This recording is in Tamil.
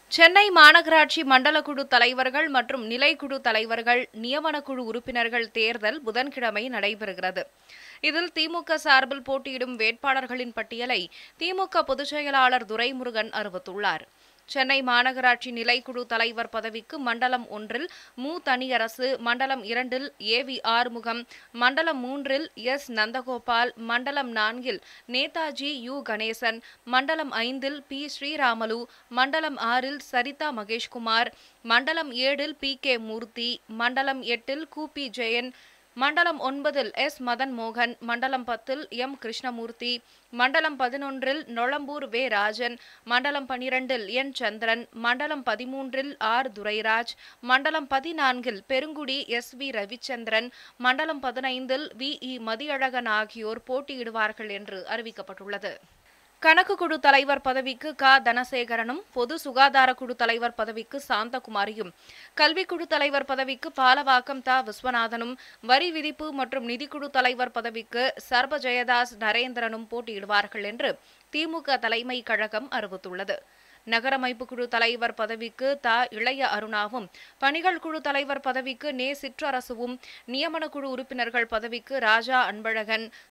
சென்னை மாநகராட்சி மண்டல குழு தலைவர்கள் மற்றும் நிலைக்குழு தலைவர்கள் நியமனக்குழு உறுப்பினர்கள் தேர்தல் புதன்கிழமை நடைபெறுகிறது இதில் திமுக சார்பில் போட்டியிடும் வேட்பாளர்களின் பட்டியலை திமுக பொதுச் செயலாளர் துரைமுருகன் அறிவித்துள்ளார் சென்னை மாநகராட்சி நிலைக்குழு தலைவர் பதவிக்கு மண்டலம் ஒன்றில் மு தனியரசு மண்டலம் இரண்டில் ஏ வி ஆறுமுகம் மண்டலம் மூன்றில் எஸ் நந்தகோபால் மண்டலம் நான்கில் நேதாஜி யு கணேசன் மண்டலம் ஐந்தில் பி ஸ்ரீராமலு மண்டலம் ஆறில் சரிதா மகேஷ்குமார் மண்டலம் ஏழில் பி கே மூர்த்தி மண்டலம் எட்டில் கு பி ஜெயன் மண்டலம் ஒன்பதில் எஸ் மதன் மோகன் மண்டலம் பத்தில் எம் கிருஷ்ணமூர்த்தி மண்டலம் பதினொன்றில் நொளம்பூர் வே ராஜன் மண்டலம் பனிரெண்டில் என் சந்திரன் மண்டலம் பதிமூன்றில் ஆர் துரைராஜ் மண்டலம் பதினான்கில் பெருங்குடி எஸ் வி ரவிச்சந்திரன் மண்டலம் பதினைந்தில் வி இ மதியழகன் ஆகியோர் போட்டியிடுவார்கள் என்று அறிவிக்கப்பட்டுள்ளது கணக்கு குழு தலைவர் பதவிக்கு க தனசேகரனும் பொது சுகாதார குழு தலைவர் பதவிக்கு சாந்தகுமாரியும் கல்விக்குழு தலைவர் பதவிக்கு பாலவாக்கம் த விஸ்வநாதனும் வரி விதிப்பு மற்றும் நிதிக்குழு தலைவர் பதவிக்கு சர்ப ஜெயதாஸ் நரேந்திரனும் போட்டியிடுவார்கள் என்று திமுக தலைமை கழகம் அறிவித்துள்ளது நகரமைப்பு குழு தலைவர் பதவிக்கு த இளைய அருணாவும் பணிகள் குழு தலைவர் பதவிக்கு நே சிற்றரசுவும் நியமன குழு உறுப்பினர்கள் பதவிக்கு ராஜா அன்பழகன்